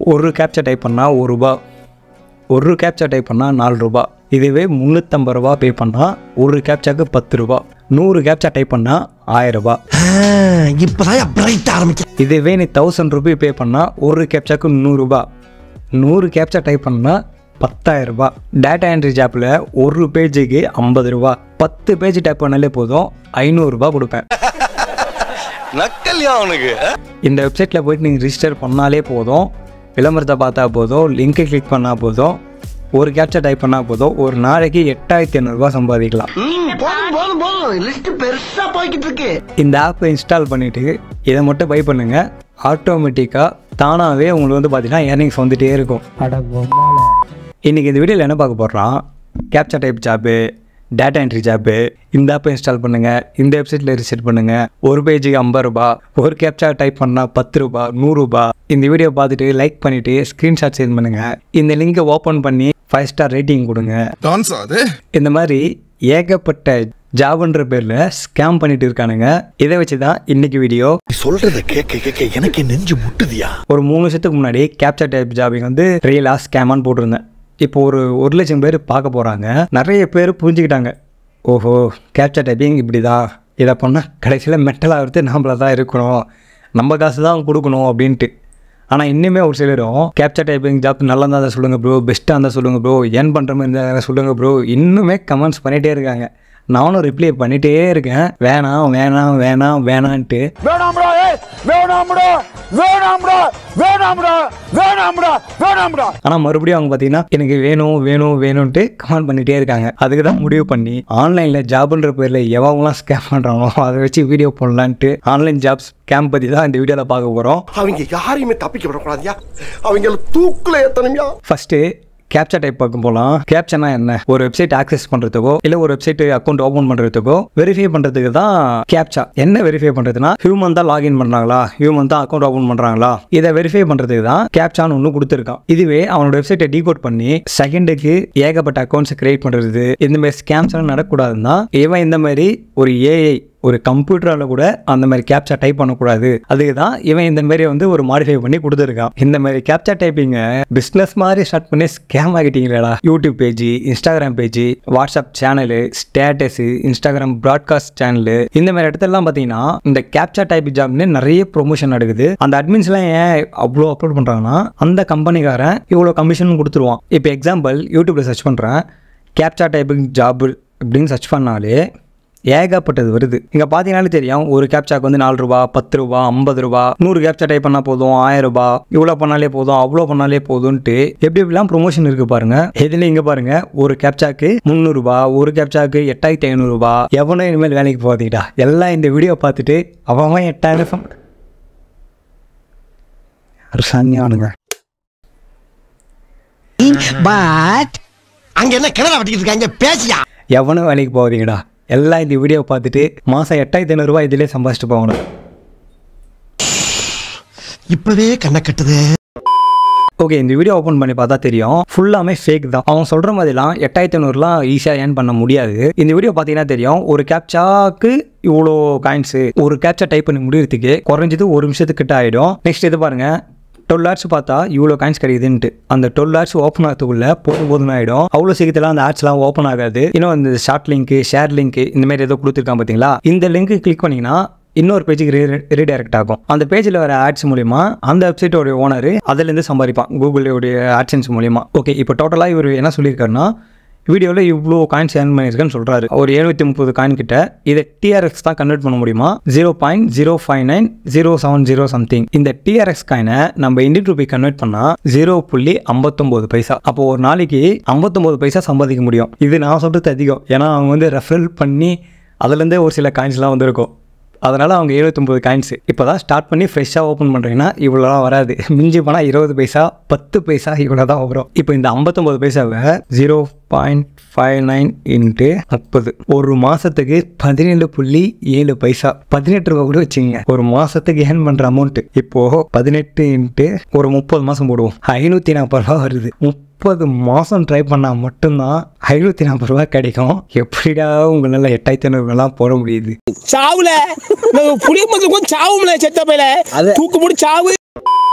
ஒரு captcha type பண்ணால் ஒரு ரூபா ஒரு கேப்சா டைப் பண்ணால் நாலு ரூபா இதுவே முந்நூற்றம்பது ரூபா பே பண்ணால் ஒரு கேப்சாக்கு பத்து ரூபா நூறு கேப்சா டைப் பண்ணால் ஆயிரம் ரூபா இப்பதான் பிரைட் ஆரம்பிக்க இதுவே நீ தௌசண்ட் ருபி பே பண்ணால் ஒரு கேப்சாக்கு நூறுரூபா நூறு கேப்சா டைப் பண்ணால் பத்தாயிரம் ரூபாய் டேட்டா என்ட்ரி ஜாப்பில் ஒரு பேஜுக்கு ஐம்பது ரூபா பத்து பேஜ் டைப் பண்ணாலே போதும் ஐநூறுரூபா கொடுப்பேன் நக்கல்யா அவனுக்கு இந்த வெப்சைட்டில் போயிட்டு நீங்கள் ரிஜிஸ்டர் பண்ணாலே போதும் விளம்பரத்தை பார்த்தா போதும் லிங்கை கிளிக் பண்ணால் போதும் ஒரு கேப்சா டைப் பண்ணால் போதும் ஒரு நாளைக்கு எட்டாயிரத்தி ஐநூறுரூவா சம்பாதிக்கலாம் போதும் போதும் போதும் லிஸ்ட் பெருசா போய்கிட்டு இருக்கு இந்த ஆப்பை இன்ஸ்டால் பண்ணிவிட்டு இதை மட்டும் பை பண்ணுங்கள் ஆட்டோமேட்டிக்காக தானாகவே உங்களுக்கு வந்து பார்த்தீங்கன்னா ஏர்னிங்ஸ் வந்துகிட்டே இருக்கும் இன்றைக்கி இந்த வீடியோவில் என்ன பார்க்க போகிறோம் captcha type job data entry job இந்த ஆப்பை இன்ஸ்டால் பண்ணுங்கள் இந்த வெப்சைட்டில் ரிஜிஸ்டர் பண்ணுங்கள் ஒரு பேஜுக்கு ஐம்பது ரூபா ஒரு கேப்சா டைப் பண்ணால் பத்து ரூபா நூறுரூபா இந்த வீடியோ பார்த்துட்டு லைக் பண்ணிவிட்டு ஸ்க்ரீன்ஷாட் சென்ட் பண்ணுங்கள் இந்த லிங்கை ஓப்பன் பண்ணி ஃபைவ் ஸ்டார் ரேட்டிங் கொடுங்க டான்ஸா அது இந்த மாதிரி ஏகப்பட்ட ஜாப்ன்ற பேரில் ஸ்கேம் பண்ணிட்டு இருக்கானுங்க இதை வச்சு தான் இன்னைக்கு வீடியோ சொல்றத கேட்க கேட்க எனக்கு நெஞ்சு முட்டுதியா ஒரு மூணு வருஷத்துக்கு முன்னாடி கேப்சர் டைப் ஜாபிங் வந்து ரியலாக ஸ்கேமான்னு போட்டிருந்தேன் இப்போ ஒரு ஒரு லட்சம் பேர் பார்க்க போகிறாங்க நிறைய பேர் புரிஞ்சுக்கிட்டாங்க ஓஹோ கேப்சர் டைப்பிங் இப்படி தான் இதை பண்ணால் கடைசியில் மெட்டல் ஆகிறது நம்மள தான் இருக்கணும் நம்ம காசு தான் கொடுக்கணும் அப்படின்ட்டு ஆனால் இன்னுமே ஒரு சிலரும் கேப்சர் டைப்பிங் ஜாப் நல்லா இருந்தால் சொல்லுங்கள் ப்ரோ பெஸ்ட்டாக இருந்தால் சொல்லுங்கள் ப்ரோ ஏன் பண்ணுற மாதிரி இருந்தால் சொல்லுங்கள் ப்ரோ இன்னுமே கமெண்ட்ஸ் பண்ணிகிட்டே இருக்காங்க நானும் ரிப்ளை பண்ணிகிட்டே இருக்கேன் வேணாம் வேணாம் வேணாம் வேணான்ட்டு ஆனால் மறுபடியும் அவங்க பார்த்தீங்கன்னா எனக்கு வேணும் வேணும் வேணும்ன்ட்டு கமெண்ட் பண்ணிகிட்டே இருக்காங்க அதுக்கு தான் முடிவு பண்ணி ஆன்லைனில் ஜாப்ன்ற பேரில் எவங்களாம் ஸ்கேம் பண்ணுறாங்களோ அதை வச்சு வீடியோ போடலான்ட்டு ஆன்லைன் ஜாப்ஸ் கேம்ப் பற்றி தான் இந்த வீடியோவில் பார்க்க போகிறோம் அவங்க யாரையுமே தப்பிக்க விடக்கூடாதியா அவங்க தூக்குல ஏத்தணும்யா ஃபஸ்ட்டு கேப்சா டைப் பார்க்க போகலாம் கேப்சனா என்ன ஒரு வெப்சைட் ஆக்சஸ் பண்ணுறதுக்கோ இல்லை ஒரு வெப்சைட் அக்கௌண்ட் ஓப்பன் பண்ணுறதுக்கோ வெரிஃபை பண்ணுறதுக்கு தான் கேப்சா என்ன வெரிஃபை பண்ணுறதுனா ஹியூமன் தான் லாகின் பண்ணுறாங்களா ஹியூமன் தான் அக்கௌண்ட் ஓப்பன் பண்ணுறாங்களா இதை வெரிஃபை பண்ணுறதுக்கு தான் கேப்சான்னு ஒன்று கொடுத்துருக்கான் இதுவே அவனோட வெப்சைட்டை டீகோட் பண்ணி செகண்டுக்கு ஏகப்பட்ட அக்கௌண்ட்ஸ் கிரியேட் பண்ணுறது இந்த மாதிரி ஸ்கேம்ஸ் எல்லாம் நடக்கக்கூடாதுன்னா இவன் இந்த மாதிரி ஒரு ஏஐ ஒரு கம்ப்யூட்டரால் கூட அந்த மாதிரி கேப்சா டைப் பண்ணக்கூடாது அதுக்கு தான் இவன் இந்த மாதிரி வந்து ஒரு மாடிஃபை பண்ணி கொடுத்துருக்கான் இந்த மாதிரி கேப்சா டைப்பிங்கை பிஸ்னஸ் மாதிரி ஸ்டார்ட் பண்ணி ஸ்கேம் ஆகிட்டீங்களா YouTube page Instagram page WhatsApp channel status Instagram broadcast channel இந்த மாதிரி இடத்துலலாம் பார்த்தீங்கன்னா இந்த கேப்சா டைப் ஜாப்னு நிறைய ப்ரொமோஷன் நடக்குது அந்த அட்மின்ஸ்லாம் ஏன் அவ்வளோ அப்லோட் பண்ணுறாங்கன்னா அந்த கம்பெனிக்காரன் இவ்வளோ கமிஷன் கொடுத்துருவான் இப்போ எக்ஸாம்பிள் யூடியூப்பில் சர்ச் பண்ணுறேன் கேப்சா டைப்பிங் ஜாப் அப்படின்னு சர்ச் பண்ணாலே ஏகப்பட்டது வருது இங்கே பார்த்தீங்கன்னாலே தெரியும் ஒரு கேப்சாக்கு வந்து நாலு ரூபா பத்து ரூபா ஐம்பது ரூபா நூறு கேப்சா டைப் பண்ணால் போதும் ஆயிரம் ரூபாய் இவ்வளோ பண்ணாலே போதும் அவ்வளோ பண்ணாலே போதும்ன்ட்டு எப்படி எப்படிலாம் ப்ரொமோஷன் இருக்கு பாருங்க இதுல இங்கே பாருங்க ஒரு கேப்சாக்கு முந்நூறுரூபா ஒரு கேப்சாக்கு எட்டாயிரத்தி ஐநூறுரூபா எவனும் இனிமேல் வேலைக்கு போகாதீங்கடா எல்லாம் இந்த வீடியோ பார்த்துட்டு அவன் அவன் எட்டாயிரம் சம்- அரசாணியானுங்க பட் அங்க என்ன கிணறு வெட்டிக்கிட்டு இருக்காங்க பேசியா எவனும் வேலைக்கு போகாதீங்கடா எல்லாம் இந்த வீடியோ பார்த்துட்டு மாதம் எட்டாயிரத்தி ஐநூறுரூவா இதிலே சம்பாதிச்சுட்டு போகணும் இப்பவே கண்ணை கட்டுது ஓகே இந்த வீடியோ ஓப்பன் பண்ணி பார்த்தா தெரியும் ஃபுல்லாமே ஃபேக் தான் அவன் சொல்கிற மாதிரிலாம் எட்டாயிரத்தி ஐநூறுலாம் ஈஸியாக ஏர்ன் பண்ண முடியாது இந்த வீடியோ பார்த்தீங்கன்னா தெரியும் ஒரு கேப்சாக்கு இவ்வளோ காயின்ஸு ஒரு கேப்சா டைப் பண்ணி முடியறதுக்கு குறைஞ்சது ஒரு நிமிஷத்துக்கிட்ட ஆகிடும் நெக்ஸ்ட் இது பாருங்க டுவெல் ஹவர்ஸ் பார்த்தா இவ்வளோ காயின்ஸ் கிடைக்குதுன்ட்டு அந்த டுவெல் ஹவர்ஸ் ஓப்பன் ஆகிறதுக்குள்ள போதும் போதும் ஆகிடும் அவ்வளோ சீக்கிரத்தில் அந்த ஆட்ஸ்லாம் ஓப்பன் ஆகாது இன்னும் இந்த ஷார்ட் லிங்க் ஷேர் லிங்க் இந்த மாதிரி ஏதோ கொடுத்துருக்கான் பார்த்தீங்களா இந்த லிங்க் கிளிக் பண்ணிங்கன்னா இன்னொரு பேஜுக்கு ரீடைரக்ட் ஆகும் அந்த பேஜில் வர ஆட்ஸ் மூலிமா அந்த வெப்சைட்டோட ஓனர் அதுலேருந்து சம்பாதிப்பான் கூகுளோடைய ஆட்சன்ஸ் மூலிமா ஓகே இப்போ டோட்டலாக இவர் என்ன சொல்லியிருக்காருன்னா வீடியோவில் இவ்வளோ காயின்ஸ் ஏர்ன் பண்ணியிருக்கேன்னு சொல்கிறாரு ஒரு எழுநூற்றி முப்பது காயின் கிட்ட இதை டிஆர்எக்ஸ் தான் கன்வெர்ட் பண்ண முடியுமா zero point zero five nine zero seven zero something இந்த டிஆர்எக்ஸ் காயினை நம்ம இந்தியன் ரூபி கன்வெர்ட் பண்ணால் ஜீரோ புள்ளி ஐம்பத்தொம்போது பைசா அப்போ ஒரு நாளைக்கு ஐம்பத்தொம்போது பைசா சம்பாதிக்க முடியும் இது நான் சொல்கிறது அதிகம் ஏன்னா அவங்க வந்து ரெஃபரல் பண்ணி அதுலேருந்தே ஒரு சில காயின்ஸ்லாம் வந்திருக்கும் அதனால் அவங்க எழுபத்தொம்பது காயின்ஸ் இப்போ தான் ஸ்டார்ட் பண்ணி ஃப்ரெஷ்ஷாக ஓப்பன் பண்ணுறீங்கன்னா இவ்வளோலாம் வராது மிஞ்சி போனால் இருபது பைசா பத்து பைசா இவ்வளோ தான் வரும் இப்போ இந்த ஐம்பத்தொம்பது பைசாவை zero point five nine into முப்பது ஒரு மாதத்துக்கு பதினேழு புள்ளி ஏழு பைசா பதினெட்டு ரூபா கூட வச்சுங்க ஒரு மாதத்துக்கு ஏர்ன் பண்ணுற அமௌண்ட்டு இப்போது பதினெட்டு இன்ட்டு ஒரு முப்பது மாதம் போடுவோம் ஐநூற்றி நாற்பது ரூபா வருது முப்பது மாதம் ட்ரை பண்ணால் மட்டும்தான் ஐநூற்றி நாற்பது ரூபா கிடைக்கும் எப்படிடா உங்களால் எட்டாயிரத்தி ஐநூறுலாம் போட முடியுது சாவுல நாங்க புளிய மரத்துல கொஞ்சம் சாவும்ல செத்த பையில தூக்கு போட்டு சாவு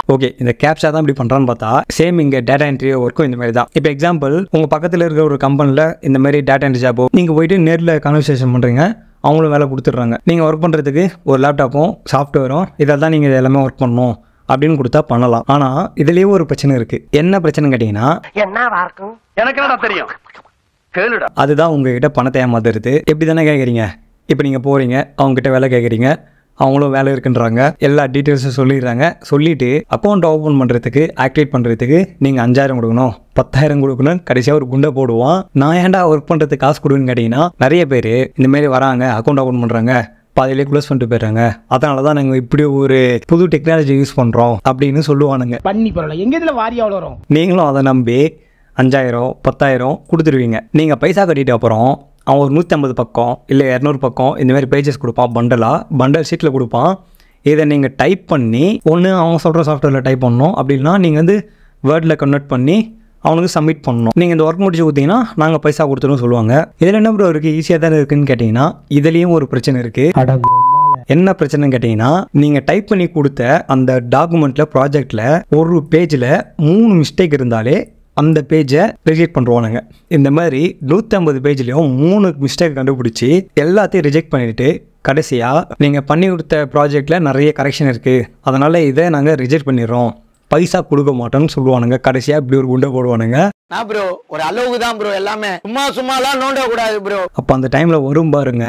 ஓகே இந்த கேப்சா தான் இப்படி பண்ணுறான்னு பார்த்தா சேம் இங்கே டேட்டா என்ட்ரி ஒர்க்கும் இந்த மாதிரி தான் இப்போ எக்ஸாம்பிள் உங்கள் பக்கத்தில் இருக்கிற ஒரு கம்பெனியில் இந்த மாதிரி டேட்டா என்ட்ரி ஜாபோ நீங்கள் போயிட்டு நேரில் கான்வர்சேஷன் பண்ணுறீங்க அவங்களும் வேலை கொடுத்துட்றாங்க நீங்கள் ஒர்க் பண்ணுறதுக்கு ஒரு லேப்டாப்பும் சாஃப்ட்வேரும் இதில் தான் நீங்கள் எல்லாமே ஒர்க் பண்ணணும் அப்படின்னு கொடுத்தா பண்ணலாம் ஆனால் இதுலேயே ஒரு பிரச்சனை இருக்குது என்ன பிரச்சனை கேட்டிங்கன்னா எனக்கு என்னடா தெரியும் கேளுடா அதுதான் உங்ககிட்ட பணத்தை ஏமாத்துறது எப்படி தானே கேட்குறீங்க இப்போ நீங்கள் போகிறீங்க அவங்ககிட்ட வேலை கேட்குறீங்க அவங்களும் வேலை இருக்குன்றாங்க எல்லா டீட்டெயில்ஸும் சொல்லிடுறாங்க சொல்லிட்டு அக்கௌண்ட் ஓப்பன் பண்ணுறதுக்கு ஆக்டிவேட் பண்ணுறதுக்கு நீங்கள் அஞ்சாயிரம் கொடுக்கணும் பத்தாயிரம் கொடுக்கணும் கடைசியாக ஒரு குண்டை போடுவான் நான் ஏன்டா ஒர்க் பண்ணுறதுக்கு காசு கொடுன்னு கேட்டிங்கன்னா நிறைய பேர் இந்த மாதிரி வராங்க அக்கௌண்ட் ஓப்பன் பண்ணுறாங்க பாதியிலே க்ளோஸ் பண்ணிட்டு போயிடுறாங்க அதனால தான் நாங்கள் இப்படி ஒரு புது டெக்னாலஜி யூஸ் பண்ணுறோம் அப்படின்னு சொல்லுவானுங்க பண்ணி பரவாயில்ல எங்க இதுல வாரி அவ்வளோ வரும் நீங்களும் அதை நம்பி அஞ்சாயிரம் பத்தாயிரம் கொடுத்துருவீங்க நீங்கள் பைசா கட்டிட்டு அப்புறம் அவன் ஒரு நூற்றி ஐம்பது பக்கம் இல்லை இரநூறு பக்கம் இந்த மாதிரி பேஜஸ் கொடுப்பான் பண்டலாக பண்டல் ஷீட்டில் கொடுப்பான் இதை நீங்கள் டைப் பண்ணி ஒன்று அவன் சொல்கிற சாஃப்ட்வேரில் டைப் பண்ணணும் அப்படின்னா நீங்கள் வந்து வேர்டில் கன்வெர்ட் பண்ணி அவனுக்கு சப்மிட் பண்ணணும் நீங்கள் இந்த ஒர்க் முடிச்சு கொடுத்தீங்கன்னா நாங்கள் பைசா கொடுத்துருன்னு சொல்லுவாங்க இதில் என்ன ப்ரோ இருக்குது ஈஸியாக தானே இருக்குன்னு கேட்டிங்கன்னா இதுலேயும் ஒரு பிரச்சனை இருக்குது என்ன பிரச்சனைன்னு கேட்டிங்கன்னா நீங்கள் டைப் பண்ணி கொடுத்த அந்த டாக்குமெண்ட்டில் ப்ராஜெக்டில் ஒரு பேஜில் மூணு மிஸ்டேக் இருந்தாலே அந்த பேஜை ரிஜெக்ட் பண்ணுவானுங்க இந்த மாதிரி நூற்றம்பது பேஜ்லேயும் மூணு மிஸ்டேக் கண்டுபிடிச்சி எல்லாத்தையும் ரிஜெக்ட் பண்ணிவிட்டு கடைசியாக நீங்கள் பண்ணி கொடுத்த ப்ராஜெக்டில் நிறைய கரெக்ஷன் இருக்குது அதனால் இதை நாங்கள் ரிஜெக்ட் பண்ணிடுறோம் பைசா கொடுக்க மாட்டோம்னு சொல்லுவானுங்க கடைசியாக இப்படி ஒரு குண்டை போடுவானுங்க நான் ப்ரோ ஒரு அளவுக்கு தான் ப்ரோ எல்லாமே சும்மா சும்மாலாம் நோண்ட கூடாது ப்ரோ அப்போ அந்த டைமில் வரும் பாருங்க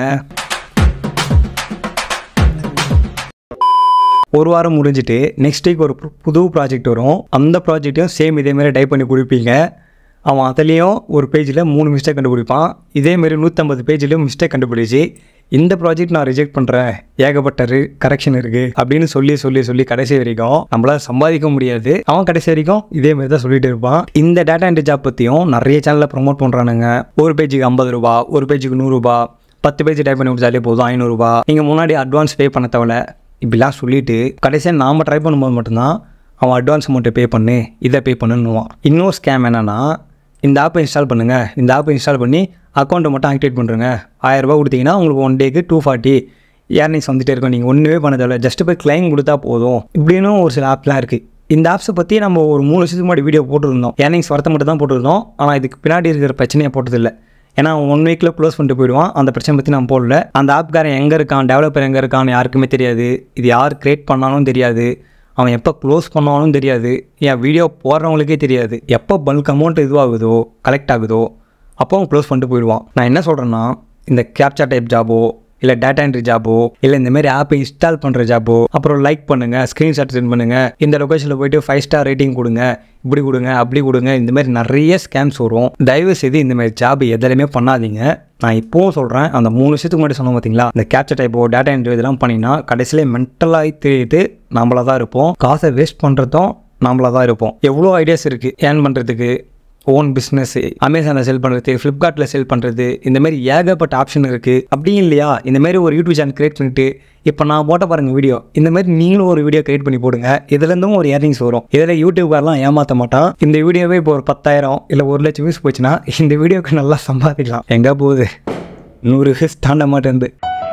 ஒரு வாரம் முடிஞ்சிட்டு நெக்ஸ்ட் வீக் ஒரு பு- புது ப்ராஜெக்ட் வரும் அந்த ப்ராஜெக்ட்டையும் சேம் இதேமாரி டைப் பண்ணி கொடுப்பீங்க அவன் அதுலேயும் ஒரு பேஜில் மூணு மிஸ்டேக் கண்டுபிடிப்பான் இதேமாரி நூற்றம்பது பேஜ்லேயும் மிஸ்டேக் கண்டுபிடிச்சி இந்த ப்ராஜெக்ட் நான் ரிஜெக்ட் பண்ணுறேன் ஏகப்பட்ட கரெக்ஷன் இருக்குது அப்படின்னு சொல்லி சொல்லி சொல்லி கடைசி வரைக்கும் நம்மளால சம்பாதிக்க முடியாது அவன் கடைசி வரைக்கும் இதே மாதிரி தான் சொல்லிட்டு இருப்பான் இந்த டேட்டா என்ட்ரி ஜாப் பற்றியும் நிறைய சேனலில் ப்ரோமோட் பண்ணுறானுங்க ஒரு பேஜுக்கு ஐம்பது ரூபா ஒரு பேஜுக்கு நூறுரூபா பத்து பேஜ் டைப் பண்ணி கொடுத்தாலே போதும் ஐநூறுரூபா நீங்கள் முன்னாடி அட்வான்ஸ் பே பண்ண தேவையில்ல இப்படிலாம் சொல்லிட்டு கடைசியாக நாம் ட்ரை பண்ணும்போது மட்டும்தான் அவன் அட்வான்ஸ் அமௌண்ட்டை பே பண்ணு இதை பே பண்ணுன்னுவான் இன்னொரு ஸ்கேம் என்னன்னா இந்த ஆப்பை இன்ஸ்டால் பண்ணுங்கள் இந்த ஆப்பை இன்ஸ்டால் பண்ணி அக்கௌண்ட்டை மட்டும் ஆக்டிவேட் பண்ணுறங்க ஆயிரரூபா கொடுத்தீங்கன்னா உங்களுக்கு ஒன் டேக்கு டூ ஃபார்ட்டி ஏர்னிங்ஸ் வந்துட்டே இருக்கும் நீங்கள் ஒன்றுமே பண்ண தேவையில்ல ஜஸ்ட் போய் கிளைம் கொடுத்தா போதும் இப்படின்னு ஒரு சில ஆப்லாம் இருக்குது இந்த ஆப்ஸை பற்றி நம்ம ஒரு மூணு வருஷத்துக்கு முன்னாடி வீடியோ போட்டிருந்தோம் ஏர்னிங்ஸ் வரத்தை மட்டும் தான் போட்டிருந்தோம் ஆனால் இதுக்கு பின்னாடி இருக்கிற பிரச்சனையை போட்டதில்லை ஏன்னா ஒன் வீக்கில் க்ளோஸ் பண்ணிட்டு போயிடுவான் அந்த பிரச்சனை பற்றி நான் போடல அந்த ஆப்காரன் எங்கே இருக்கான் டெவலப்பர் எங்கே இருக்கான்னு யாருக்குமே தெரியாது இது யார் கிரியேட் பண்ணாலும் தெரியாது அவன் எப்போ க்ளோஸ் பண்ணாலும் தெரியாது என் வீடியோ போடுறவங்களுக்கே தெரியாது எப்போ பல்க் அமௌண்ட் இதுவாகுதோ கலெக்ட் ஆகுதோ அப்போ அவன் க்ளோஸ் பண்ணிட்டு போயிடுவான் நான் என்ன சொல்கிறேன்னா இந்த கேப்சா டைப் ஜாபோ இல்லை டேட்டா என்ட்ரி ஜாபோ இல்லை இந்த மாதிரி ஆப்பை இன்ஸ்டால் பண்ணுற ஜாபோ அப்புறம் லைக் பண்ணுங்கள் ஸ்க்ரீன்ஷாட் சென்ட் பண்ணுங்கள் இந்த லொக்கேஷனில் போயிட்டு ஃபைவ் ஸ்டார் ரேட்டிங் கொடுங்க இப்படி கொடுங்க அப்படி கொடுங்க இந்த மாதிரி நிறைய ஸ்கேம்ஸ் வரும் தயவு செய்து இந்த மாதிரி ஜாப் எதுலையுமே பண்ணாதீங்க நான் இப்போவும் சொல்கிறேன் அந்த மூணு வருஷத்துக்கு முன்னாடி சொன்னோம் பார்த்தீங்களா இந்த கேப்சர் டைப்போ டேட்டா என்ட்ரி இதெல்லாம் பண்ணிங்கன்னா கடைசியில் மென்டலாகி தெரியுது நம்மள தான் இருப்போம் காசை வேஸ்ட் பண்ணுறதும் நம்மள தான் இருப்போம் எவ்வளோ ஐடியாஸ் இருக்குது ஏர்ன் பண்ணுறதுக்கு ஓன் பிஸ்னஸ் அமேசானில் செல் பண்ணுறது ஃப்ளிப்கார்ட்டில் செல் பண்ணுறது இந்த மாதிரி ஏகப்பட்ட ஆப்ஷன் இருக்குது அப்படியும் இல்லையா இந்த மாதிரி ஒரு யூடியூப் சேனல் கிரியேட் பண்ணிட்டு இப்போ நான் போட்ட பாருங்க வீடியோ இந்த மாதிரி நீங்களும் ஒரு வீடியோ கிரியேட் பண்ணி போடுங்க இதுலேருந்தும் ஒரு ஏர்னிங்ஸ் வரும் இதில் யூடியூப்காரெலாம் ஏமாற்ற மாட்டான் இந்த வீடியோவே இப்போ ஒரு பத்தாயிரம் இல்லை ஒரு லட்சம் வியூஸ் போச்சுன்னா இந்த வீடியோக்கு நல்லா சம்பாதிக்கலாம் எங்கே போகுது நூறு வியூஸ் தாண்ட மாட்டேங்குது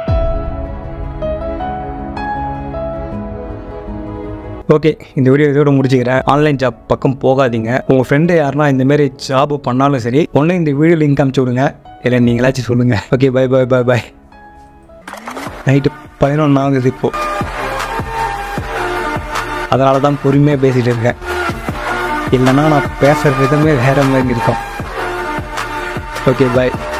ஓகே இந்த வீடியோ இதோட முடிச்சுக்கிறேன் ஆன்லைன் ஜாப் பக்கம் போகாதீங்க உங்கள் ஃப்ரெண்டு யாருன்னா இந்த மாதிரி ஜாப் பண்ணாலும் சரி ஒன்று இந்த வீடியோ லிங்க் அனுப்பிச்சு விடுங்க இல்லை நீங்களாச்சும் சொல்லுங்கள் okay bye bye bye bye night பதினொன்று ஆகுது இப்போ அதனால தான் பொறுமையாக பேசிகிட்டு இருக்கேன் இல்லைன்னா நான் பேசுகிற விதமே வேற மாதிரி இருக்கும் ஓகே பை